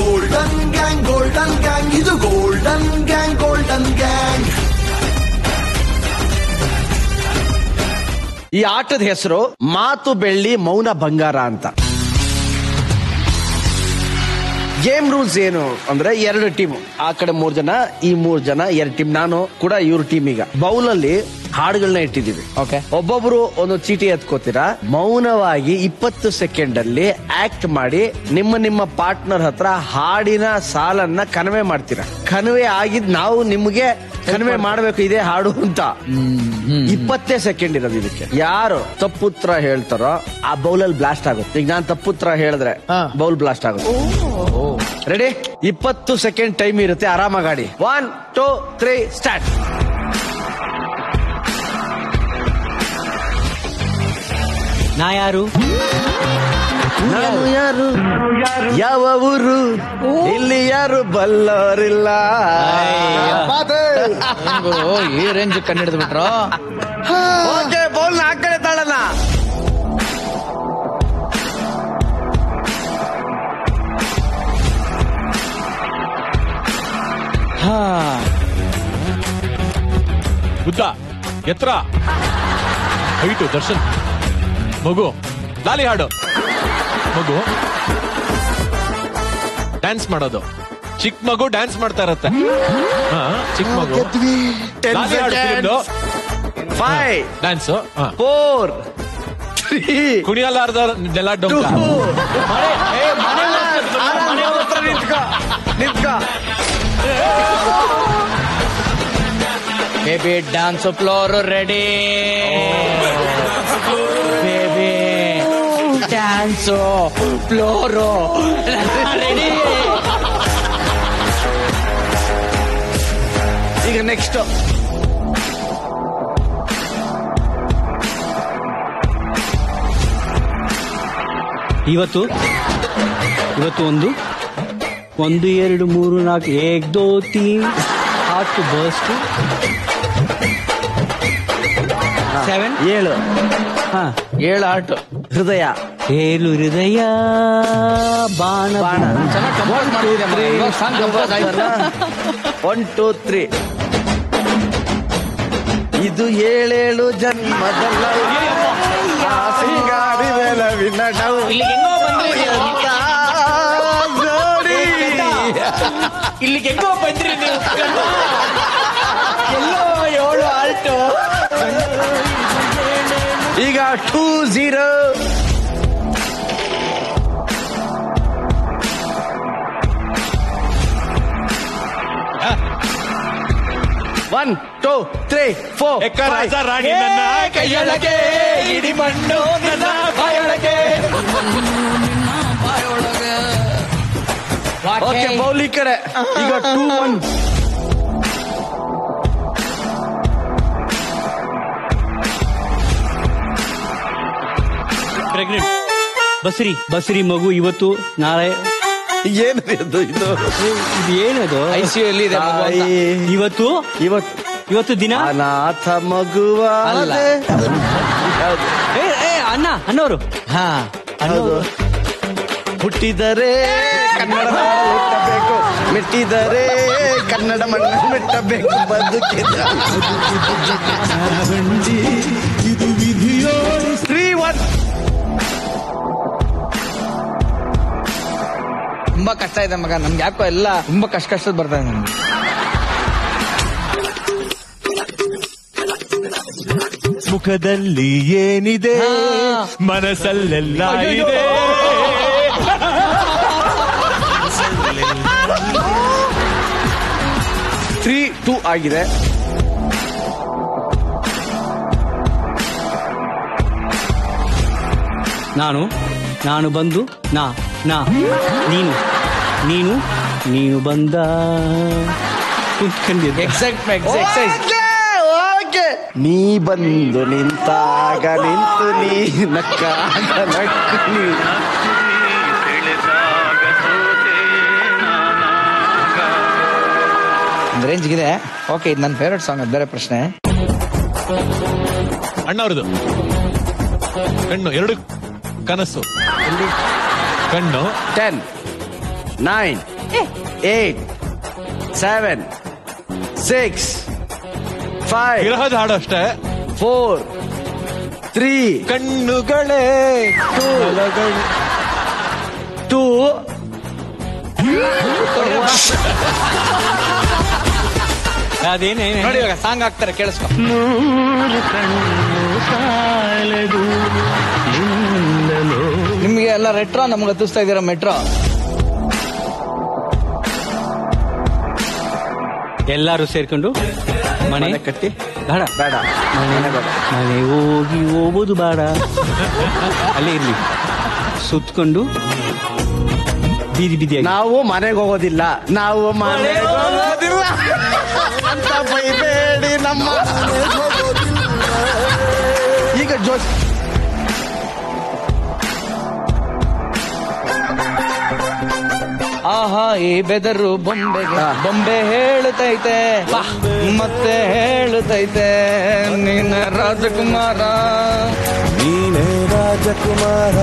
Golden gang golden gang ಇದು golden gang golden gang ಈ ಆಟದ ಹೆಸರು ಮಾತು ಬೆಳ್ಳಿ ಮೌನ ಬಂಗಾರ ಅಂತ ಗೇಮ್ ರೂಲ್ಸ್ ಏನು ಅಂದ್ರೆ ಎರಡು ಟೀಮ್ ಆ ಕಡೆ ಮೂರ್ ಜನ ಈ ಮೂರ್ ಜನ ಎರಡು ಟೀಮ್ ನಾನು ಕೂಡ ಇವ್ರ ಟೀಮ್ ಈಗ ಬೌಲ್ ಅಲ್ಲಿ ಹಾಡುಗಳನ್ನ ಇಟ್ಟಿದೀವಿ Okay. ಒಬ್ಬೊಬ್ರು ಒಂದು ಚೀಟಿ ಎತ್ಕೋತೀರಾ ಮೌನವಾಗಿ ಇಪ್ಪತ್ತು ಸೆಕೆಂಡ್ ಅಲ್ಲಿ ಆಕ್ಟ್ ಮಾಡಿ ನಿಮ್ಮ ನಿಮ್ಮ ಪಾರ್ಟ್ನರ್ ಹತ್ರ ಹಾಡಿನ ಸಾಲನ್ನ ಕನ್ವೆ ಮಾಡ್ತೀರಾ ಕನ್ವೆ ಆಗಿದ್ ನಾವು ನಿಮ್ಗೆ ಕನ್ವೆ ಮಾಡ್ಬೇಕು ಇದೇ ಹಾಡು ಅಂತ ಇಪ್ಪತ್ತೇ ಸೆಕೆಂಡ್ ಇರೋದು ಇದಕ್ಕೆ ಯಾರು ತಪ್ಪುತ್ರ ಹೇಳ್ತಾರೋ ಆ ಬೌಲಲ್ಲಿ ಬ್ಲಾಸ್ಟ್ ಆಗುತ್ತೆ ಈಗ ನಾನು ತಪ್ಪುತ್ರ ಹೇಳಿದ್ರೆ ಹಾ. ಬೌಲ್ ಬ್ಲಾಸ್ಟ್ ಆಗುತ್ತೆ ರೆಡಿ ಇಪ್ಪತ್ತು ಸೆಕೆಂಡ್ ಟೈಮ್ ಇರುತ್ತೆ ಆರಾಮಾಗಿ ಆಡಿ ಒನ್ ಟೂ ತ್ರೀ ಸ್ಟಾರ್ಟ್ ನಾ ಯಾರು ನಾನು ಯಾರು ಯಾವ ಊರು ಇಲ್ಲಿ ಯಾರು ಬಲ್ಲೋರಿಲ್ಲ ಈ ರೇಂಜ್ ಕಂಡಿಡಿದು ಬಿಟ್ರು ಓಕೆ ಬೌಲ್ ಆ ಕಡೆ ತಾಳಲ್ಲ ಹಾ ಉದ್ದ ಎತ್ತರ ಹೈಟು ದರ್ಶನ್ ಮಗು ಲಾಲಿ ಹಾಡು ಮಗು ಡ್ಯಾನ್ಸ್ ಮಾಡೋದು ಚಿಕ್ಕ ಮಗು ಡ್ಯಾನ್ಸ್ ಮಾಡ್ತಾ ಇರತ್ತೆ ಹಾ, ಚಿಕ್ಕ ಮಗು ಲಾಲಿ ಹಾಡು ಫಿಲ್ಮ್ದು. ಫೈವ್ ಡ್ಯಾನ್ಸ್ ಫೋರ್ ತ್ರೀ ಕುಣಿಯಲಾರ್ದೆಲ್ಲ ಡೊಂಕ ನಿಂತ್ಕೋ ನಿಂತ್ಕೋ baby dance floor ready baby dance floor ready ಈಗ ನೆಕ್ಸ್ಟ್ ಇವತ್ತು ಇವತ್ತು ಒಂದು ಒಂದು ಎರಡು ಮೂರು ನಾಲ್ಕು ಏಕ್ ದೋ ತೀನ್ ಹತ್ತು ಬಸ್ಟ್ ಸೆವೆನ್ ಏಳು ಹಾ ಏಳು ಆಟು ಹೃದಯ ಏಳು ಹೃದಯ ಬಾಣ ಬಾಣ ಚೆನ್ನಾಗಿ ಕಂಪೋಸ್ ಮಾಡಿದೆ ಮಗ. ಇವಾಗ ಸಾಂಗ್ ಕಂಪೋಸ್ ಆಯ್ತು ಒನ್ ಟೂ ತ್ರೀ ಇದು ಏಳೇಳು ಜನ್ಮದಲ್ಲ ಆ ಸಿಂಗಾರಿ ವೆಲವಿನ ಡೌ ಇಲ್ಲಿಗೆ ಹೆಂಗೋ ಬಂದ್ರಿ ಎಂತ ಜೋಡಿ. ಇಲ್ಲಿಗೆ ಹೆಂಗೋ ಬಂದ್ರಿ ನೀವು ಎಲ್ಲೋ ಏಳು ಆಲ್ಟು ಈಗ two zero one two three four ಎಕ್ಕ ರಾಜ ರಾಣಿ ನನ್ನ ಕೈಯೊಳಗೆ ಇಡಿ ಮಣ್ಣು ನನ್ನ ಬಾಯೊಳಗೆ ಓಕೆ ಬೌಲಿ ಕಡೆ ಈಗ ಟೂ ಒನ್ ಪ್ರೆಗ್ನೆಂಟ್ ಬಸ್ರಿ ಬಸ್ರಿ ಮಗು ಇವತ್ತು ನಾಳೆ ಏನು ಇದು ಇದು ಇದು ಏನದು ಐ ಸಿ ಯು ಎಲ್ಲಿ ಇದೆ ಮಗು ಅಂತ. ತಾಯಿ. ಇವತ್ತು ಇವತ್ತು ಇವತ್ತು ದಿನ ಅನಾಥ ಮಗುವ ಅಲ್ಲ. ಏ ಏ ಅಣ್ಣ ಅಣ್ಣವರು ಹಾ ಹೌದು ಹುಟ್ಟಿದರೆ ಕನ್ನಡ ನಾಡು ಹುಟ್ಟಬೇಕು ಮೆಟ್ಟಿದರೆ ಕನ್ನಡ ಮಣ್ಣು ಮೆಟ್ಟಬೇಕು ಬದುಕಿದ ತ್ರೀ ಒನ್ ತುಂಬಾ ಕಷ್ಟ ಇದೆ ಮಗ ನಮ್ಗೆ ಯಾಕೋ ಎಲ್ಲ ತುಂಬಾ ಕಷ್ಟ ಕಷ್ಟದ ಬರ್ತಾ ಇದೆ ನಮ್ಗೆ ಮುಖದಲ್ಲಿ ಏನಿದೆ ಹಾ. ಮನಸ್ಸಲ್ಲೆಲ್ಲ ಇದೆ ತ್ರೀ ಟೂ ಆಗಿದೆ ನಾನು ನಾನು ಬಂದು ನಾ ನಾ ನೀನು ನೀನು ನೀನು ಬಂದ ಕುತ್ಕೊಂಡಿದ್ದೆ ಎಕ್ಸೈಟ್ ಎಕ್ಸೈಸ್ ಓಕೆ ನೀ ಬಂದು ನಿಂತಾಗ ನಿಂತು ನೀ ನಕ್ಕಾಗ ನಕ್ಕು ನೀ ಒಂದು ರೇಂಜ್ ಇದೆ ಓಕೆ ಇದು ನನ್ನ ಫೇವ್ರೆಟ್ ಸಾಂಗ್ ಅದು ಬೇರೆ ಪ್ರಶ್ನೆ ಅಣ್ಣವ್ರದ್ದು ಕಣ್ಣು ಎರಡು ಕನಸು ಕಣ್ಣು ten nine eight seven six five ವಿರಹದ ಹಾಡು ಅಷ್ಟೇ ಫೋರ್ ತ್ರೀ ಕಣ್ಣುಗಳೇ ಟೂ ಅದೇನೇ ನೋಡಿ ಇವಾಗ ಸಾಂಗ್ ಹಾಕ್ತಾರೆ ಕೇಳಿಸ್ಕೊ ನಿಮ್ಗೆ ಎಲ್ಲ ರೆಟ್ರೋ ನಮ್ಗೆ ಹತ್ತಿಸ್ತಾ ಇದೀರ ಮೆಟ್ರೋ ಎಲ್ಲಾರು ಸೇರ್ಕೊಂಡು ಮನೆ ಮನೆ ಕಟ್ಟಿ ಬೇಡ ಬೇಡ ಮನೆ ಬೇಡ ಮನೆ ಹೋಗಿ ಹೋಗೋದು ಬೇಡ ಅಲ್ಲೇ ಇರ್ಲಿ ಸುತ್ಕೊಂಡು ಬೀದಿ ಬೀದಿಯಾಗಿ ನಾವು ಮನೆಗೆ ಹೋಗೋದಿಲ್ಲ ನಾವು ಮನೆಗೆ ಹೋಗೋದಿಲ್ಲ ಅಂತ ಬೈಬೇಡಿ ನಮ್ಮ ಮನೆಗ್ ಹೋಗೋದಿಲ್ಲ. ಈಗ ಜೋಶ್ ಆಹಾ ಈ ಬೆದರು ಬೊಂಬೆಗೆ ಹಾ. ಬೊಂಬೆ ಹೇಳುತ್ತೈತೆ ಮತ್ತೆ ಹೇಳುತ್ತೈತೆ ನೀನ ರಾಜಕುಮಾರ ನೀನೇ ರಾಜಕುಮಾರ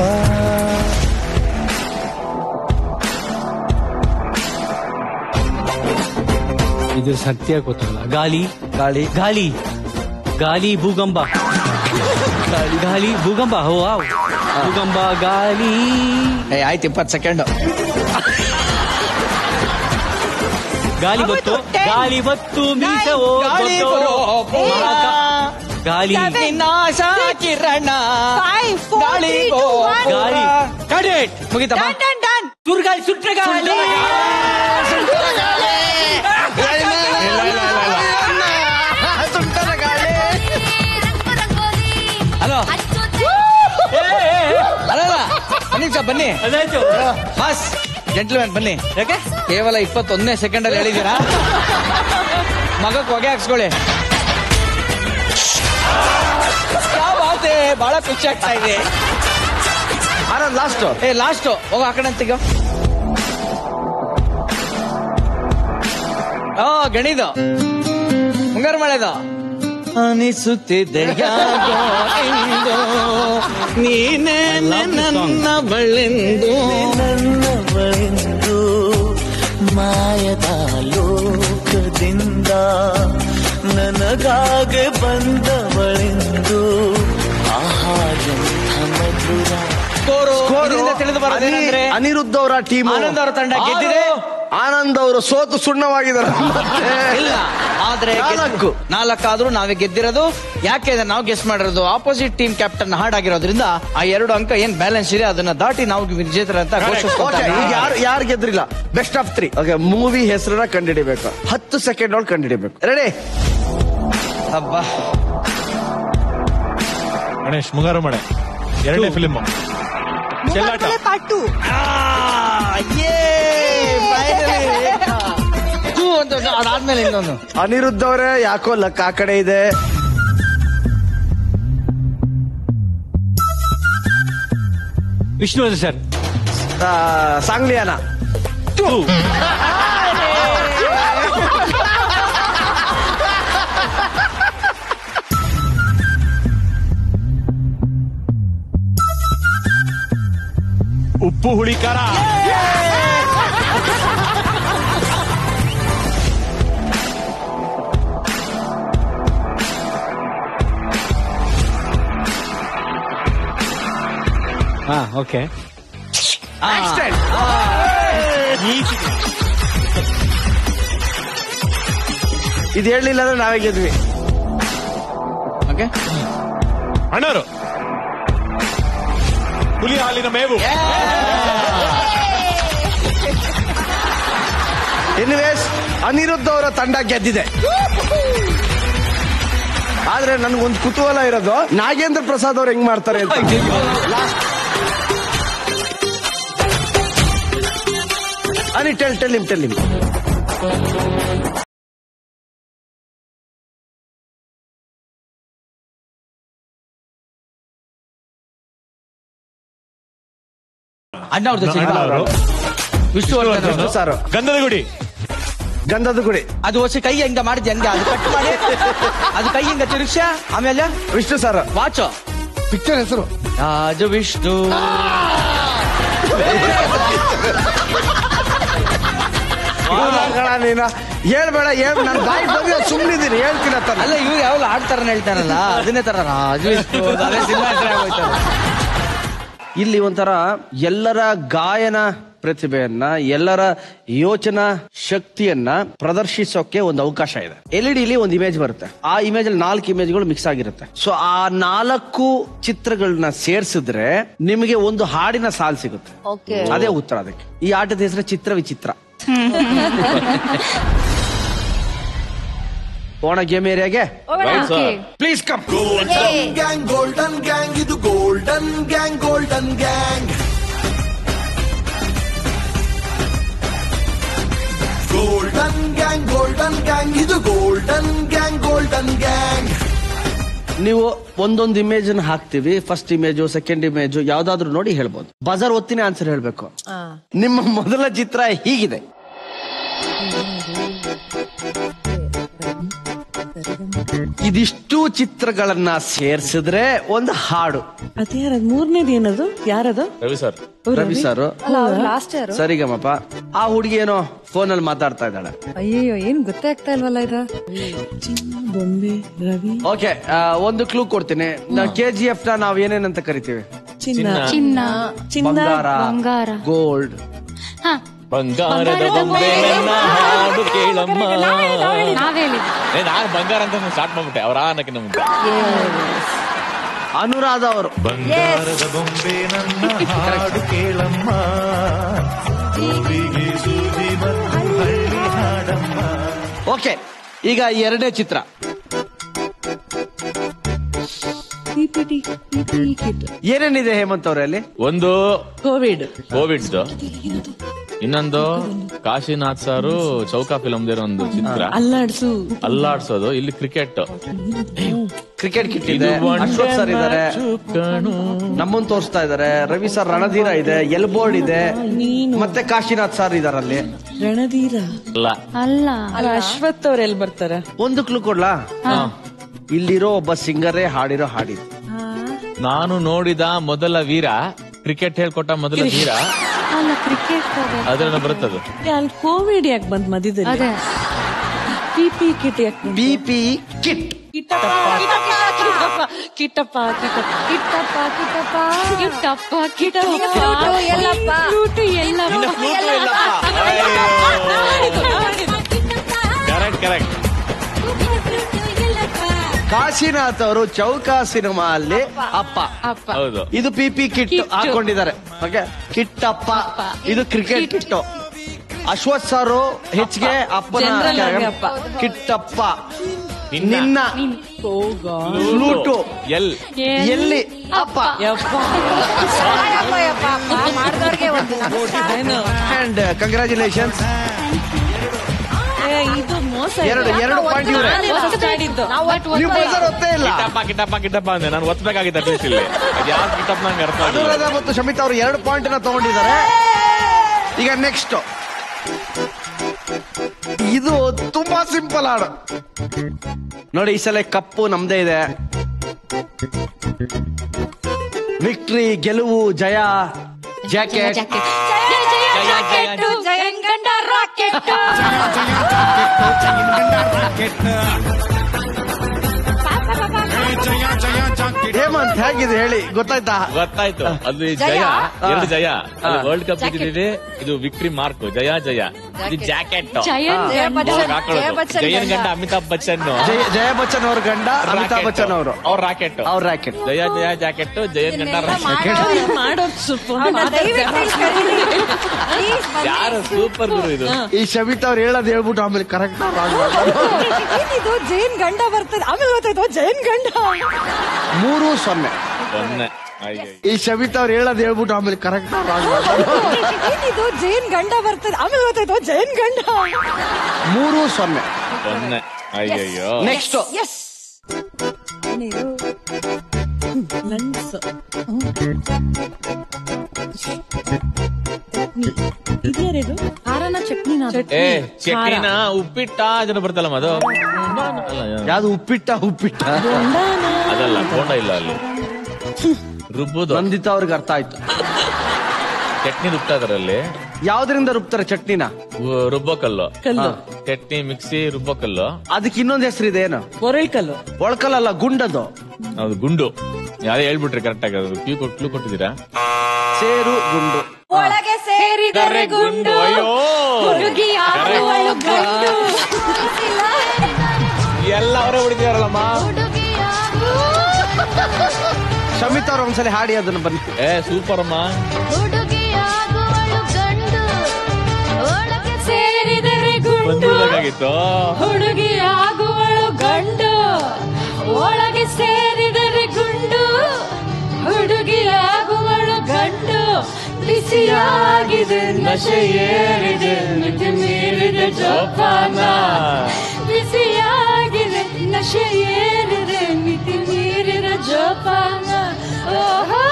ಇದು ಸತ್ಯ ಗೊತ್ತಲ್ಲ ಗಾಳಿ ಗಾಳಿ ಗಾಳಿ ಗಾಳಿ ಭೂಕಂಪ ಗಾಳಿ ಭೂಕಂಪ ಹೋ ವಾವ್. ಭೂಕಂಪ ಗಾಳಿ ಏ ಆಯ್ತು ಇಪ್ಪತ್ತು ಸೆಕೆಂಡ್ ಗಾಳಿ ಬತ್ತು ಗಾಳಿ ಬತ್ತು ಮೀಸ ಓ ಗಾಳಿ ಗೊತ್ತು. ಬರೋ ಮಹಾಕ. ಗಾಳಿ ವಿನಾಶ ಕಿರಣ Five, four, ಗಾಳಿ three, two, one. ಗಾಳಿ ಕಡೆಟ್ ಮುಗಿತಮ್ಮ Done, done, done. ಸುರ್ಗಾಳಿ ಸುಟ್ಟ ಗಾಳಿ ಹಲೋ ಅಲ್ಲ ಬನ್ನಿ ಸರ್ ಬನ್ನಿ ಅದಾಯ್ತು ಬಾಸ್ ಜೆಂಟ್ಲ್ಮ್ಯಾನ್ ಬನ್ನಿ ಯಾಕೆ ಕೇವಲ ಇಪ್ಪತ್ತೊಂದನೇ ಸೆಕೆಂಡ್ ಅಲ್ಲಿ ಹೇಳಿದ್ದೀರಾ ಮಗಕ್ಕೆ ಹೊಗೆ ಹಾಕ್ಸ್ಕೊಳ್ಳಿ ಯಾವ ಬಾತೆ ಬಹಳ ಖುಷಿ ಆಗ್ತಾ ಇದೆ ಆನಂದ್ ಲಾಸ್ಟ್ ಏ ಲಾಸ್ಟ್ ಹೋಗ ಆ ಕಡೆ ಅಂತೀಗ ಆ ಗಣಿದು ಮುಂಗಾರು ಮಳೆದು ಅನಿಸುತ್ತಿದೆ ಯಾಕೋ ಇಂದು ನೀನೇ ನನ್ನ ಬಳ್ಳೆಂದು ನನ್ನವಳೆಂದು ಮಾಯದ ಲೋಕದಿಂದ ನನಗಾಗೆ ಬಂದವಳೆಂದು ಆಹಾ ಎಂಥ ಮಧುರ ಸ್ಕೋರು ಇದರಿಂದ ತಿಳಿದು ಬರೋದೇನೆಂದ್ರೆ ಅನಿರುದ್ಧ ಅವರ ಟೀಮ್ ಆನಂದ್ ಅವರ ತಂಡ ಗೆದ್ದಿದೆ ಆನಂದ್ ಅವರು ಸೋತು ಸುಣ್ಣವಾಗಿದ್ದಾರೆ ಮತ್ತೆ ಇಲ್ಲ ಆದ್ರೆ ಗೆದ್ದು- ನಾಲ್ಕು. ನಾಲ್ಕಾದ್ರೂ ನಾವೇ ಗೆದ್ದಿರೋದು ಯಾಕೆ ಅಂದ್ರೆ ನಾವು ಗೆಸ್ ಮಾಡಿರೋದು ಆಪೋಸಿಟ್ ಟೀಮ್ ಕ್ಯಾಪ್ಟನ್ ಹಾಡಾಗಿರೋದ್ರಿಂದ ಆ ಎರಡು ಅಂಕ ಏನ್ ಬ್ಯಾಲೆನ್ಸ್ ಇದೆ ಅದನ್ನ ದಾಟಿ ನಾವು ವಿಜೇತರಂತ ಓಕೆ ಘೋಷಿಸ್ಕೊಳ್ತಾ ಈಗ ಇದ್ದೀವಿ. ಯಾರು ಯಾರು ಗೆದ್ರಿಲ್ಲ best of three okay movie ಹೆಸರನ್ನ ಕಂಡುಹಿಡಿಬೇಕು ಹತ್ತು ಸೆಕೆಂಡ್ ಒಳಗೆ ಕಂಡುಹಿಡಿಬೇಕು ರೆಡಿ ಅಬ್ಬಾ ಗಣೇಶ್ ಮುಂಗಾರು ಮಳೆ ಎರಡನೇ ಫಿಲಿಮ್ ಚೆಲ್ಲಾಟ ಮುಂಗಾರು ಮಳೆ part two. ಟೂ ಅಂತ ಒಂದು, ಅದಾದ್ಮೇಲೆ ಇನ್ನೊಂದು ಅನಿರುದ್ಧ ಅವರೇ ಯಾಕೋ ಲಕ್ ಆ ಕಡೆ ಇದೆ ವಿಷ್ಣುವರ್ಧನ್ ಸರ್ ಆ, ಸಾಂಗ್ಲಿಯಾನ ಉಪ್ಪು ಹುಳಿ ಖಾರ ಹಾ ಓಕೆ ಇದು ಹೇಳಲಿಲ್ಲ ಅಂದ್ರೆ ನಾವೇ ಗೆದ್ವಿ ಓಕೆ ಅಣ್ಣರು ಹುಲಿ ಹಾಲಿನ ಮೇವು ಎನಿವೇಸ್ ಅನಿರುದ್ಧ ಅವರ ತಂಡ ಗೆದ್ದಿದೆ ಆದ್ರೆ ನನ್ಗೊಂದು ಕುತೂಹಲ ಇರೋದು ನಾಗೇಂದ್ರ ಪ್ರಸಾದ್ ಅವ್ರು ಹೆಂಗ್ ಮಾಡ್ತಾರೆ ಅಂತ ಅನಿ ಟೆಲ್ ಟೆಲ್ ನಿಮ್ ಟೆಲ್ ನಿಮ್ ಅಣ್ಣ ಅವ್ರದ್ದು ಅಣ್ಣ ಸಿನಿಮಾ. ಅವರು ವಿಷ್ಣುವರ್ಧನ್ ವಿಷ್ಣು ಅವ್ರದ್ದು. ಸಾರು ಗಂಧದ ಗುಡಿ ಗಂಧದ ಗುಡಿ ಅದು ಹೊಸ ಕೈ ಹಿಂಗ ಮಾಡಿದ್ದೆ ಹಂಗೆ ಅದು ಕಟ್ ಮಾಡಿ ಅದು ಕೈ ಹಿಂಗ ತಿರುಗ್ಸ ಆಮೇಲೆ ವಿಷ್ಣು ಸರ್ ವಾಚ್ ಪಿಕ್ಚರ್ ಹೆಸರು ರಾಜ ವಿಷ್ಣು ನೀನು ಹೇಳ್ಬೇಡ ಹೇಳ್ ನನ್ ಬಾಯಿ ಬಂದ್ರೆ ಸುಮ್ಮನಿದ್ದೀನಿ ಹೇಳ್ತೀನಿ ಅಂತ ಅಲ್ಲ ಇವ್ರು ಯಾವಲ್ಲ ಆಡ್ತಾರನ್ನ ಹೇಳ್ತಾರಲ್ಲ ಅದನ್ನೇ ತರ ಅದು ಇಷ್ಟು, ಅದೇ ಸಿನಿಮಾ ಹೆಸ್ರೇ ಆಗೋಯ್ತಲ್ಲ. ಇಲ್ಲಿ ಒಂಥರ ಎಲ್ಲರ ಗಾಯನ ಪ್ರತಿಭೆಯನ್ನ ಎಲ್ಲರ ಯೋಚನಾ ಶಕ್ತಿಯನ್ನ ಪ್ರದರ್ಶಿಸೋಕೆ ಒಂದು ಅವಕಾಶ ಇದೆ ಎಲ್ ಇ ಡಿಲಿ ಒಂದು ಇಮೇಜ್ ಬರುತ್ತೆ ಆ ಇಮೇಜ್ ಅಲ್ಲಿ ನಾಲ್ಕು ಇಮೇಜ್ಗಳು ಮಿಕ್ಸ್ ಆಗಿರುತ್ತೆ ಸೊ ಆ ನಾಲ್ಕು ಚಿತ್ರಗಳನ್ನ ಸೇರ್ಸಿದ್ರೆ ನಿಮಗೆ ಒಂದು ಹಾಡಿನ ಸಾಲ್ ಸಿಗುತ್ತೆ ಓಕೆ ಅದೇ ಉತ್ತರ ಅದಕ್ಕೆ ಈ ಆಟದ ಹೆಸರು ಚಿತ್ರ ವಿಚಿತ್ರ ಓಣ ಗೇಮ್ ಏರಿಯಾಗೆ please come golden gang golden gang ಇದು golden gang golden gang golden gang golden gang ಇದು ಗೋಲ್ಡನ್ ಗ್ಯಾಂಗ್ ಗೋಲ್ಡನ್ ಗ್ಯಾಂಗ್ ನೀವು ಒಂದೊಂದು ಇಮೇಜ್ ಹಾಕ್ತಿವಿ ಫಸ್ಟ್ ಇಮೇಜು ಸೆಕೆಂಡ್ ಇಮೇಜ್ ಯಾವ್ದಾದ್ರು ನೋಡಿ ಹೇಳ್ಬೋದು ಬಜಾರ್ ಒತ್ತಿನೇ ಆನ್ಸರ್ ಹೇಳ್ಬೇಕು ನಿಮ್ಮ ಮೊದಲ ಚಿತ್ರ ಹೀಗಿದೆ ಇದಿಷ್ಟು ಚಿತ್ರಗಳನ್ನ ಸೇರ್ಸಿದ್ರೆ ಒಂದು ಹಾಡು ಅದ್ಯಾರದು ಮೂರನೇದು ಏನದು ಯಾರದು Ravi sir Ravi sir last year ಸರಿಗಮ್ಮಪ್ಪ ಆ ಹುಡುಗಿ ಏನೋ ಫೋನ್ ಅಲ್ಲಿ ಮಾತಾಡ್ತಾ ಇದ್ದಾಳೆ ಅಯ್ಯೋ ಏನ್ ಗೊತ್ತೇ ಆಗ್ತಾ ಇಲ್ವಲ್ಲ ಇದು ಬೊಂಬೆ ರವಿ ಓಕೆ ಒಂದು ಕ್ಲೂ ಕೊಡ್ತೀನಿ ಕೆ ಜಿ ಎಫ್ ನ ನಾವ್ ಏನೇನಂತ ಕರಿತೀವಿ ಚಿನ್ನ ಚಿನ್ನ ಚಿನ್ನ ಬಂಗಾರ ಬಂಗಾರ. ಗೋಲ್ಡ್ ಹ, ಬಂಗಾರದ ಬೊಂಬೆ ನನ್ನ ಹಾಡು ಕೇಳಮ್ಮ ನಾವ್ ಹೇಳಿದ್ ಏ ನಾನು ಬಂಗಾರ ಅಂತ ಸ್ಟಾರ್ಟ್ ಮಾಡ್ಬಿಟ್ಟೆ ಅವ್ರ ಅನ್ನಕ್ಕೆ ನಮ್ಗೆ ಅನುರಾಧ ಅವರು ಬಂಗಾರದ ಬೊಂಬೆ ನನ್ನ ಹಾಡು ಕೇಳಮ್ಮ ಗೋಪಿಗೆ ಸೂಜಿ ಮತ್ತು ಹಳ್ಳಿ ಹಾಡಮ್ಮ ಓಕೆ ಈಗ ಎರಡನೇ ಚಿತ್ರ ಪಿಪಿಟಿ ಪಿಪಿ ಕಿಟ್ ಏನೇನಿದೆ ಹೇಮಂತ್ ಅವರೇ ಅಲ್ಲಿ ಒಂದು ಕೋವಿಡ್ ಕೋವಿಡ್ ಇನ್ನೊಂದು ಕಾಶಿನಾಥ್ ಸಾರು ಚೌಕಾ ಫಿಲಮ್ ಒಂದು ಚಿತ್ರ ಅಲ್ಲಾಡ್ಸು ಅಲ್ಲಾಡ್ಸೋದು ಇಲ್ಲಿ ಕ್ರಿಕೆಟ್ ಕ್ರಿಕೆಟ್ ಕಿಟ್ ಇದೆ ಅಶ್ವಥ್ ಸರ್ ಇದಾರೆ ನಮ್ಮನ್ ತೋರಿಸ್ತಾ ಇದಾರೆ ರವಿ ಸರ್ ರಣಧೀರ ಇದೆ ಎಲ್ಬೋರ್ಡ್ ಇದೆ ಮತ್ತೆ ಕಾಶಿನಾಥ್ ಸರ್ ಇದಾರೆ ಅಲ್ಲಿ ರಣಧೀರ ಅಲ್ಲ ಅಲ್ಲ ಅಲ್ಲ ಅಶ್ವಥ್ ಅವ್ರ ಎಲ್ಲಿ ಬರ್ತಾರ ಒಂದು ಕ್ಲೂ ಕೊಡ್ಲಾ ಇಲ್ಲಿರೋ ಒಬ್ಬ ಸಿಂಗರೇ ಹಾಡಿರೋ ಹಾಡಿದ್ದು ನಾನು ನೋಡಿದ ಮೊದಲ ವೀರ ಕ್ರಿಕೆಟ್ ಹೇಳ್ಕೊಟ್ಟ ಮೊದಲ ವೀರ ಅಲ್ಲ ಕ್ರಿಕೆಟ್ ಅದ್ರನ್ನ ಬರುತ್ತದು ಅಲ್ಲಿ ಕೋವಿಡ್ ಯಾಕೆ ಬಂದ್ ಮಧ್ಯದಲ್ಲಿ ಅದೇ ಪಿಪಿ ಕಿಟ್ ಯಾಕೆ ಬಿ ಪಿ ಕಿಟ್ ಕಿಟ್ಟಪ್ಪ ಕಿಟ್ಟಪ್ಪ ಕಿಟ್ಟಪ್ಪ ಕಿಟ್ಟಪ್ಪ ಕಿಟ್ಟಪ್ಪ ಕಿಟ್ಟಪ್ಪ ಕಿಟ್ಟಪ್ಪ ಎಲ್ಲಪ್ಪ ಫ್ಲೂಟು ಎಲ್ಲಪ್ಪ ಕರೆಕ್ಟ್ ಕರೆಕ್ಟ್ ಕಾಶಿನಾಥ್ ಅವರು ಚೌಕಾ ಸಿನಿಮಾ ಅಲ್ಲಿ ಅಪ್ಪ ಅಪ್ಪ ಹೌದು ಇದು ಪಿ ಪಿ ಕಿಟ್ ಕಿಟ್ಟು. ಹಾಕೊಂಡಿದ್ದಾರೆ ಓಕೆ ಕಿಟ್ಟಪ್ಪ ಇದು ಕ್ರಿಕೆಟ್ ಕಿಟ್ಟು ಅಶ್ವಥ್ ಸರ್ ಹೆಚ್ಚಿಗೆ ಅಪ್ಪನ General ಆಗಿ ಅಪ್ಪ. ಕಿಟ್ಟಪ್ಪ ನಿನ್ನ. ನಿನ್ನ ಫ್ಲೂಟು ಎಲ್ ಎಲ್ಲಿ ಅಪ್ಪ ಯಪ್ಪ ಯಪ್ಪ ಯಪ್ಪ ಮಾಡಿದವ್ರಿಗೆ ಒಂದು ಏನು ಅಂಡ್ ಕಂಗ್ರಾಚುಲೇಷನ್ಸ್ ಏ, ಇದು ಮೋಸ ಎರಡು ಎರಡು ಪಾಯಿಂಟ್ ಇವ್ರೆ ನಾನೇ first ಆಡಿದ್ದು ನೀವು ಬಜಾರ್ ಒತ್ತೇ ಇಲ್ಲ ಕಿಟ್ಟಪ್ಪ ಕಿಟ್ಟಪ್ಪ ಕಿಟ್ಟಪ್ಪ ಅಂದೆ ನಾನು ಒತ್ತಬೇಕಾಗಿತ್ತು ಅಟ್ಲೀಸ್ಟ್ ಇಲ್ಲಿ ಯಾವ ಕಿಟ್ಟಪ್ಪ ನಂಗೆ ಅರ್ಥ ಆಗಿಲ್ಲ ಅನುರಾಧ ಮತ್ತು ಶಮಿತಾ ಅವರು ಎರಡು ಪಾಯಿಂಟ್ ನ ತಗೊಂಡಿದ್ದಾರೆ ಈಗ ನೆಕ್ಸ್ಟ್ ಇದು ತುಂಬಾ ಸಿಂಪಲ್ ಹಾಡು ನೋಡಿ ಈ ಸಲ ಕಪ್ಪು ನಮ್ದೇ ಇದೆ ವಿಕ್ಟ್ರಿ ಗೆಲುವು ಜಯ ಜಾಕೆಟ್ ಜಯ ಜಯ ಜಾಕೆಟ್ ಜಯನ್ ಗಂಡ ರಾಕೆಟ್ ಹೇಮಂತ್ ಹೇಗಿದೆ ಹೇಳಿ ಗೊತ್ತಾಯ್ತಾ ಗೊತ್ತಾಯ್ತು ಅದು ಈ ಜಯ ಎರಡು ಜಯ ವರ್ಲ್ಡ್ ಕಪ್ ಇದ್ದಿದೆ ಇದು ವಿಕ್ಟ್ರಿ ಮಾರ್ಕ್ ಜಯ ಜಯ ಇದು ಜಾಕೆಟ್ ಜಯನ್ ಜಯ ಗಂಡ ಬಚ್ಚನ್ ಜಯ ಹಾಕೊಳ್ಳೋದು ಬಚ್ಚನ್ ಜಯನ್ ಗಂಡ. ಗಂಡ ಅಮಿತಾಬ್ ಬಚ್ಚನ್ ಜಯ ಜಯ ಬಚ್ಚನ್ ಅವ್ರ ಗಂಡ ಅಮಿತಾಬ್ ಬಚ್ಚನ್ ಅವರು ಅವ್ರ ರಾಕೆಟ್ ಅವ್ರ ರಾಕೆಟ್ ಜಯ ಜಯ ಜಾಕೆಟ್ ಜಯನ್ ಗಂಡ ರಾಕೆಟ್ ಮಾಡೋದು ಸ್ವಲ್ಪ ಅವ್ನ ದಯವಿಟ್ಟು ಇಲ್ಲಿ ಕರೀರಿ. Please ಬನ್ನಿ. ಯಾರು ಸೂಪರ್ ಗುರು ಇದು ಈ ಶಮಿತಾ ಅವ್ರು ಹೇಳೋದು ಹೇಳ್ಬಿಟ್ಟು ಆಮೇಲೆ ಕರೆಕ್ಟ್ ಏನಿದು ಜೈನ್ ಗಂಡ ಬರ್ತದೆ ಆಮೇಲೆ ಗೊತ್ತಾಯ್ತು ಜೈನ್ ಗಂಡ ಮೂರು ಸೊನ್ನೆ ಸೊನ್ನೆ ಅಯ್ಯಯ್ಯೋ. ಈ ಶಮಿತಾ ಅವ್ರು ಹೇಳೋದು ಹೇಳ್ಬಿಟ್ಟು ಆಮೇಲೆ ಕರೆಕ್ಟ್ ಏನಿದು ಜೈನ್ ಗಂಡ ಬರ್ತದೆ ಆಮೇಲೆ ಗೊತ್ತಾಯ್ತು ಜೈನ್ ಗಂಡ ಮೂರು ಸೊನ್ನೆ ಸೊನ್ನೆ ಅಯ್ಯಯ್ಯೋ ನೆಕ್ಸ್ಟ್ ಎಸ್ ಲಂಡ್ಸ್ ಇದ್ಯಾರಿದು ಖಾರನ ಚಟ್ನಿನ ಏ ಚಟ್ನಿನ ಉಪ್ಪಿಟ್ಟ ಜನ ಬರ್ತಲ್ಲ ಅದು ಅಲ್ಲ, ಯಾವ್ದು ಉಪ್ಪಿಟ್ಟ ಉಪ್ಪಿಟ್ಟ ಅದಲ್ಲ ಬೋಂಡ ಇಲ್ಲ ಅಲ್ಲಿ ರುಬ್ಬುದು ವಂದಿತಾ ಅವ್ರಿಗೆ ಅರ್ಥ ಆಯ್ತು ಚಟ್ನಿ ರುಬ್ತಾ ಇದಾರೆ ಅಲ್ಲಿ ಯಾವ್ದ್ರಿಂದ ರುಬ್ತಾರೆ ಚಟ್ನಿನ ರುಬ್ಬಕಲ್ಲು ಕಲ್ಲು ಚಟ್ನಿ ಮಿಕ್ಸಿ ರುಬ್ಬಕಲ್ಲು ಅದಕ್ಕೆ ಇನ್ನೊಂದ್ ಹೆಸರಿದೆ ಏನು ಒರಳ್ ಕಲ್ಲು ಒಳ್ಕಲ್ಲಲ್ಲ ಗುಂಡದು ಅದು ಗುಂಡು ಯಾರೇ ಹೇಳ್ಬಿಟ್ರಿ ಕರೆಕ್ಟ್ ಆಗಿ ಅದು ಕ್ಯೂ ಕೊಟ್ಟು ಕೊಟ್ಟಿದ್ದೀರಾ ಸೇರು ಗುಂಡು ಒಳಗೆ ಸೇರಿದರೆ ಗುಂಡು ಅಯ್ಯೋ ಹುಡುಗಿ ಆಗುವಳು ಗಂಡು ಎಲ್ಲ ಅವರೇ ಹೊಡಿದಾರಲ್ಲಮ್ಮ ಹುಡುಗಿ ಶಮಿತ್ ಅವ್ರ ಒಂದ್ಸಲಿ ಹಾಡಿ ಅದನ್ನ ಬನ್ನಿ ಏ ಸೂಪರ್ ಅಮ್ಮ ಹುಡುಗಿ ಆಗುವಳು ಗಂಡು ಒಳಗೆ ಸೇರಿದರೆ ಗುಂಡು ಬಂದಿರಬೇಕಾಗಿತ್ತು ಹುಡುಗಿ ಆಗುವಳು ಗಂಡು ಒಳಗೆ ಸೇರಿದರೆ ಗುಂಡು ಹುಡುಗಿ ಆಗುವಳು ಗಂಡು ಬಿಸಿಯಾಗಿದೆ ನಶೆ ಏರಿದೆ ಮಿತಿ ಮೀರಿದ ಜೋಪಾನ ಬಿಸಿಯಾಗಿದೆ ನಶೆ ಏರಿದೆ ಮಿತಿ ಮೀರಿದ ಜೋಪಾನ ಓಹೋ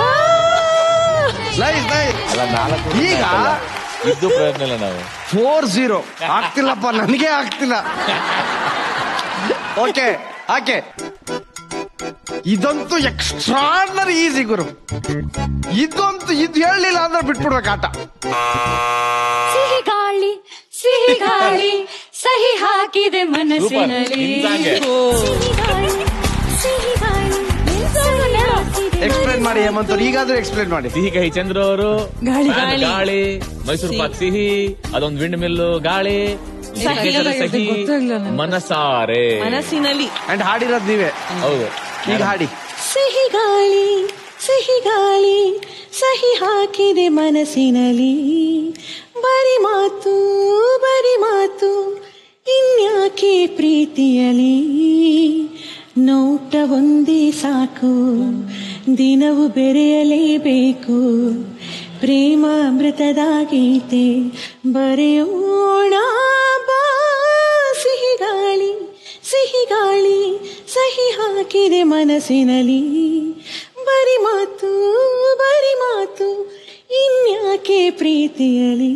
ನೈಸ್ ನೈಸ್ ಅಲ್ಲ ನಾಲ್ಕು ಈಗ ಇದ್ದು ಪ್ರಯತ್ನ ಇಲ್ಲ ನಾವು ಫೋರ್ ಜೀರೋ ಆಗ್ತಿಲ್ಲಪ್ಪ ನನಗೆ ಆಗ್ತಿಲ್ಲ ಓಕೆ ಹಾಕೆ ಇದಂತೂ ಎಕ್ಸ್ಟ್ರಾರ್ನರಿ ಈಸಿ ಗುರು ಇದಂತೂ ಇದು ಹೇಳಲಿಲ್ಲ ಅಂದ್ರೆ ಬಿಟ್ಬಿಡ್ಬೇಕು ಆಟ ಸಿಹಿ ಗಾಳಿ ಸಿಹಿ ಗಾಳಿ ಸಹಿ ಹಾಕಿದೆ ಮನಸ್ಸಿನಲ್ಲಿ ನಿಮ್ದಾಗೆ. ಸಿಹಿ ಗಾಳಿ ಸಿಹಿ ಗಾಳಿ ಸಹಿ ಹಾಕಿದೆ ಎಕ್ಸ್ಪ್ಲೇನ್ ಮಾಡಿ ಹೇಮಂತ್ ಅವ್ರು ಈಗಾದ್ರೂ ಎಕ್ಸ್ಪ್ಲೇನ್ ಮಾಡಿ ಸಿಹಿ ಕಹಿ ಚಂದ್ರ ಅವರು ಗಾಳಿ. ಫ್ಯಾನ್ ಗಾಳಿ ಮೈಸೂರು ಪಾಕ್ ಸಿಹಿ ಅದೊಂದು ವಿಂಡ್ ಮಿಲ್ಲು ಗಾಳಿ ಸಹಿ. ಸಹಿ ಗೊತ್ತಾಗ್ಲಿಲ್ಲ ನಂಗೆ. ಮನಸಾರೆ ಮನಸ್ಸಿನಲ್ಲಿ ಅಂಡ್ ಹಾಡಿರೋದು ನೀವೇ ಹೌದು ಈಗ ಹಾಡಿ ಸಿಹಿ ಗಾಳಿ ಸಿಹಿ ಗಾಳಿ ಸಹಿ ಹಾಕಿದೆ ಮನಸ್ಸಿನಲ್ಲಿ ಬರಿ ಮಾತು ಬರಿ ಮಾತು ಇನ್ಯಾಕೆ ಪ್ರೀತಿಯಲಿ ನೋಟ ಒಂದೇ ಸಾಕು ದಿನವು ಬೆರೆಯಲೇಬೇಕು ಪ್ರೇಮಾಮೃತದ ಗೀತೆ ಬರೆಯೋಣ ಬಾ ಸಿಹಿ ಗಾಳಿ ಸಿಹಿ ಗಾಳಿ ಸಹಿ ಹಾಕಿದೆ ಮನಸ್ಸಿನಲ್ಲಿ ಬರಿ ಮಾತು ಬರಿ ಮಾತು ಇನ್ಯಾಕೆ ಪ್ರೀತಿಯಲಿ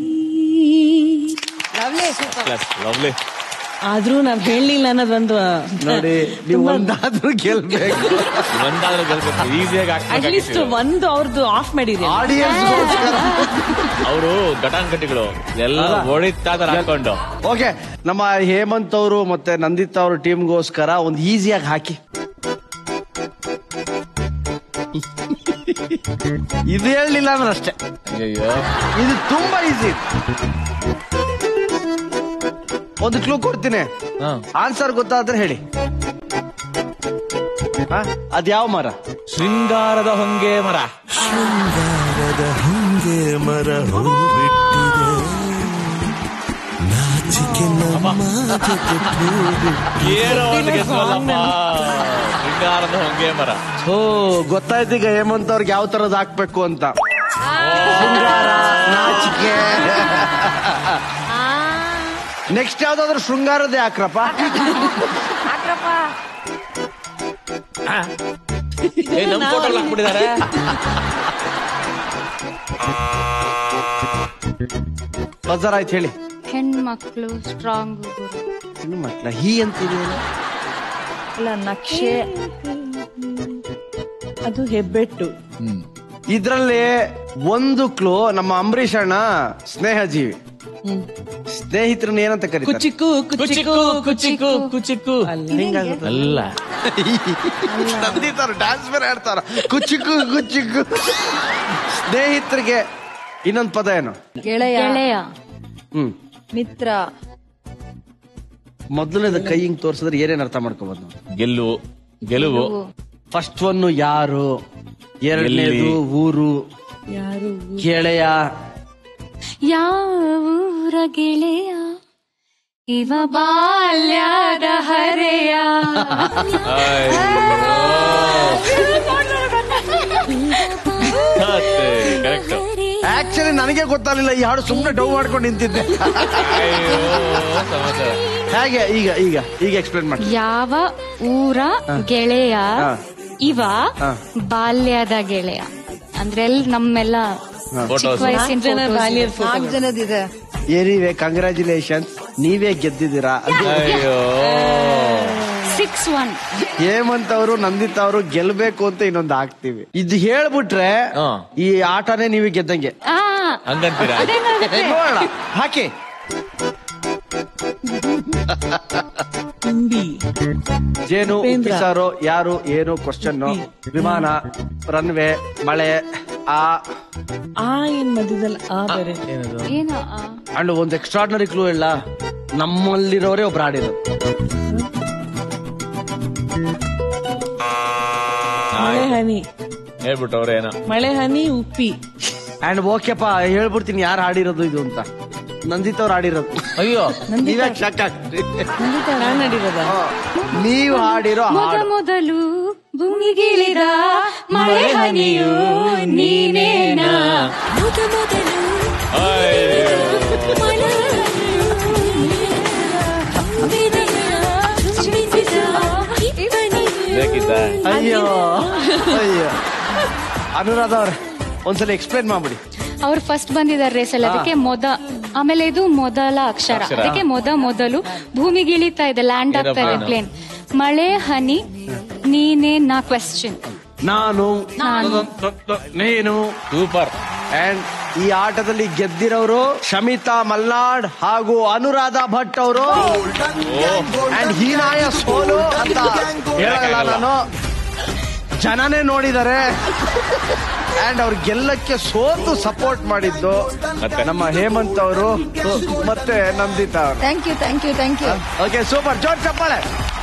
ಲವ್ಲಿ ಆದ್ರೂ ನಾವ್ ಹೇಳಲಿಲ್ಲ ಅನ್ನೋದೊಂದು ನೋಡಿ ನೀವು ಒಂದಾದ್ರೂ ಗೆಲ್ಬೇಕು ಒಂದಾದ್ರೂ ಗೆಲ್ಬೇಕು ಈಸಿಯಾಗಿ ಅಟ್ಲೀಸ್ಟ್ ಹಾಕ್ಬೇಕಾಗಿತ್ತು ಒಂದು ಅವ್ರದ್ದು ಆಫ್ ಮಾಡಿರಿ ಆಡಿಯನ್ಸ್ ಅವರು ಘಟಾನ್ಘಟಿಗಳು ಎಲ್ಲ ಹೊಡಿತಾ ಇದಾರೆ ಹಾಕೊಂಡು ಓಕೆ ನಮ್ಮ ಹೇಮಂತ್ ಅವರು ಮತ್ತೆ ನಂದಿತ್ ಅವ್ರ ಟೀಮ್ಗೋಸ್ಕರ ಒಂದು ಈಸಿಯಾಗಿ ಹಾಕಿ ಇದು ಹೇಳಲಿಲ್ಲ ಅಂದ್ರೆ ಅಷ್ಟೇ ಅಯ್ಯೋ ಇದು ತುಂಬಾ ಈಸಿ ಒಂದು ಕ್ಲೂ ಕೊಡ್ತೀನಿ ಹಾ. ಆನ್ಸರ್ ಗೊತ್ತಾದ್ರೆ ಹೇಳಿ ಹಾ? ಅದ್ಯಾವ ಮರ ಶೃಂಗಾರದ ಹೊಂಗೆ ಮರ ಶೃಂಗಾರದ ಹೊಂಗೆ ಮರ ಹೂಬಿಟ್ಟಿದೆ ನಾಚಿಕೆ ನಮ್ಮ ಜೊತೆ ಕೂಡಿ ಏನೋ ಒಂದು ಗೆಸ್ವಲ್ಲಮ್ಮ ಶೃಂಗಾರದ ಹೊಂಗೆ ಮರ ಓ ಗೊತ್ತಾಯ್ತು ಈಗ ಹೇಮಂತ್ ಅವ್ರಿಗೆ ಯಾವ ತರದ್ ಹಾಕ್ಬೇಕು ಅಂತ ಶೃಂಗಾರ ನಾಚಿಕೆ ನೆಕ್ಸ್ಟ್ ಯಾವ್ದಾದ್ರು ಶೃಂಗಾರದೇ ಹಾಕ್ರಪ್ಪ ಏ ನಮ್ ಫೋಟೋ ಹಾಕ್ಬಿಟ್ಟಿದ್ದಾರೆ ಬಜಾರ್ ಆಯ್ತು ಹೇಳಿ ಹೆಣ್ಮಕ್ಳು ಸ್ಟ್ರಾಂಗ್ ಇನ್ನು ಮಕ್ಳ ಹೀ ಅಂತಿದೆಯಲ್ಲ ಅಲ್ಲ ನಕ್ಷೆ ಅದು ಹೆಬ್ಬೆಟ್ಟು ಇದ್ರಲ್ಲಿ ಒಂದು ಕ್ಲೂ ನಮ್ಮ ಅಂಬರೀಷ್ ಅಣ್ಣ ಸ್ನೇಹ ಜೀವಿ ಸ್ನೇಹಿತರನ್ನ ಏನಂತ ಕರೀತಾರೆ ಕುಚಿಕು ಕುಚಿಕು ಕುಚಿಕು ಕುಚಿಕು ಹಿಂಗಾಗುತ್ತೆ ಅಲ್ಲ ನಂದಿತ್ ಅವ್ರು ಡ್ಯಾನ್ಸ್ ಬೇರೆ ಆಡ್ತಾರ ಕುಚಿಕು ಕುಚಿಕು ಸ್ನೇಹಿತರಿಗೆ ಇನ್ನೊಂದು ಪದ ಏನು ಗೆಳೆಯ ಗೆಳೆಯ ಹ್ಮ್ ಮಿತ್ರ ಮೊದಲನೇದ ಕೈ ಹಿಂಗ್ ತೋರ್ಸಿದ್ರೆ ಏನೇನ್ ಅರ್ಥ ಮಾಡ್ಕೋಬಹುದು ನಾವು ಗೆಲುವು ಗೆಲುವು ಫಸ್ಟ್ ಒನ್ ಯಾರು ಎರಡನೇದು ಎಲ್ಲಿ? ಊರು ಯಾರು ಗೆಳೆಯ ಯಾವೂರ ಗೆಳೆಯ ಇವ ಬಾಲ್ಯದ ಹರೆಯ ಕರೆಕ್ಟ್ ಆಕ್ಚುಲಿ ನನಗೆ ಗೊತ್ತಾಗಲಿಲ್ಲ ಈ ಹಾಡು ಸುಮ್ಮನೆ ಡೌ ಮಾಡ್ಕೊಂಡು ನಿಂತಿದ್ದೆ ಅಯ್ಯೋ ಸಮಾಚಾರ ಹೇಗೆ ಈಗ ಈಗ ಈಗ ಎಕ್ಸ್ಪ್ಲೇನ್ ಮಾಡಿ ಯಾವ ಊರ ಗೆಳೆಯ ಹಾ. ಇವ ಹಾ. ಬಾಲ್ಯದ ಗೆಳೆಯ ಅಂದ್ರೆ ಎಲ್ ನಮ್ಮೆಲ್ಲ Photos. ಚಿಕ್ಕ ವಯಸ್ಸಿನ ಜನ photos. ಬಾಲ್ಯದ ನಾಲ್ಕು ಜನದಿದೆ ಏನಿವೆ ಕಂಗ್ರ್ಯಾಚುಲೇಷನ್ ನೀವೇ ಗೆದ್ದಿದ್ದೀರಾ ಅಯ್ಯೋ ಸಿಕ್ಸ್ ಒನ್ ಹೇಮಂತ್ ಅವರು ನಂದಿತ್ ಅವರು ಗೆಲ್ಬೇಕು ಅಂತ ಇನ್ನೊಂದು ಹಾಕ್ತಿವಿ ಇದು ಹೇಳ್ಬಿಟ್ರೆ ಹಾ. ಈ ಆಟನೇ ನೀವು ಗೆದ್ದಂಗೆ ಆ ಹಂಗಂತೀರಾ ಅದೇನಾಗುತ್ತೆ ನೋಡೋಣ ಹಾಕಿ ತುಂಬಿ ಜೇನು ಉಪೇಂದ್ರ. ಉಪ್ಪಿಸಾರು ಯಾರು ಏನು ಕ್ವಶನ್ ವಿಮಾನ ರನ್ವೇ ಮಳೆ ಆ ಆ ಏನ್ ಮಧ್ಯದಲ್ಲಿ ಆ ಬೇರೆ ಏನು ಆ? ಅಂಡ್ ಒಂದು ಎಕ್ಸ್ಟ್ರಾರ್ಡಿನರಿ ಕ್ಲೂ ಇಲ್ಲ ನಮ್ಮಲ್ಲಿರೋರೇ ಒಬ್ರು ಆಡಿರೋದು ಮಳೆ ಹನಿ ಹೇಳ್ಬಿಟ್ಟವ್ರೆ ಏನೋ ಮಳೆ ಹನಿ ಉಪ್ಪಿ ಅಂಡ್ ಓಕೆಪ್ಪ ಹೇಳ್ಬಿಡ್ತೀನಿ ಯಾರು ಆಡಿರೋದು ಇದು ಅಂತ ನಂದಿತ್ ಅವ್ರು ಆಡಿರೋದು ಅಯ್ಯೋ ನೀವ್ಯಾಕೆ ಶಾಕ್ ಆಗ್ತೀರಿ ಖಂಡಿತ ನಾನ್ ನಡಿರೋದ ನೀವು ಹಾಡಿರೋ ಮೊದ ಹಾಡು ಮೊದಲು ಭೂಮಿಗಿಳಿದ ಮಳೆ ಹನಿಯು ನೀನೇನಾ ಮೊದ ಮೊದಲು ಮಳೆ ಬೇಕಿತ್ತ ಅಯ್ಯೋ ಅಯ್ಯೋ ಅನುರಾಧ ಅವ್ರೆ ಒಂದ್ಸಲ ಎಕ್ಸ್ಪ್ಲೈನ್ ಮಾಡ್ಬಿಡಿ ಅವ್ರು ಫಸ್ಟ್ ಬಂದಿದ್ದಾರೆ ರೇಸಲ್ಲಿ ಅದಕ್ಕೆ ಮೊದ ಆಮೇಲೆ ಇದು ಮೊದಲ ಅಕ್ಷರ ಅಕ್ಷರ. ಅದಕ್ಕೆ ಮೊದ ಮೊದಲು ಭೂಮಿಗಿಳಿತಾ ಇದೆ ಲ್ಯಾಂಡ್ ಆಗ್ತಾ ಇದೆ Aeroplane. ಪ್ಲೇನ್ ಮಳೆ ಹನಿ ನೀನೇ ನಾ ಕ್ವೆಶ್ಚನ್ ನಾನು ನಾನು. ನೀನು ಸೂಪರ್ ಅಂಡ್ ಈ ಆಟದಲ್ಲಿ ಗೆದ್ದಿರೋರು ಶಮಿತಾ ಮಲ್ನಾಡ್ ಹಾಗೂ ಅನುರಾಧ ಭಟ್ ಅವರು ಅಂಡ್ ಹೀನಾಯ ಸೋಲು ಅಂತ ಹೇಳಲ್ಲ ನಾನು ಜನನೇ ನೋಡಿದ್ದಾರೆ ಅಂಡ್ ಅವ್ರ ಗೆಲ್ಲಕ್ಕೆ ಸೋತು ಸಪೋರ್ಟ್ ಮಾಡಿದ್ದು ಮತ್ತೆ? ನಮ್ಮ ಹೇಮಂತ್ ಅವರು ಮತ್ತೆ ನಂದಿತಾ ಅವರು thank you thank you thank you okay super ಜೋರ್ ಚಪ್ಪಾಳೆ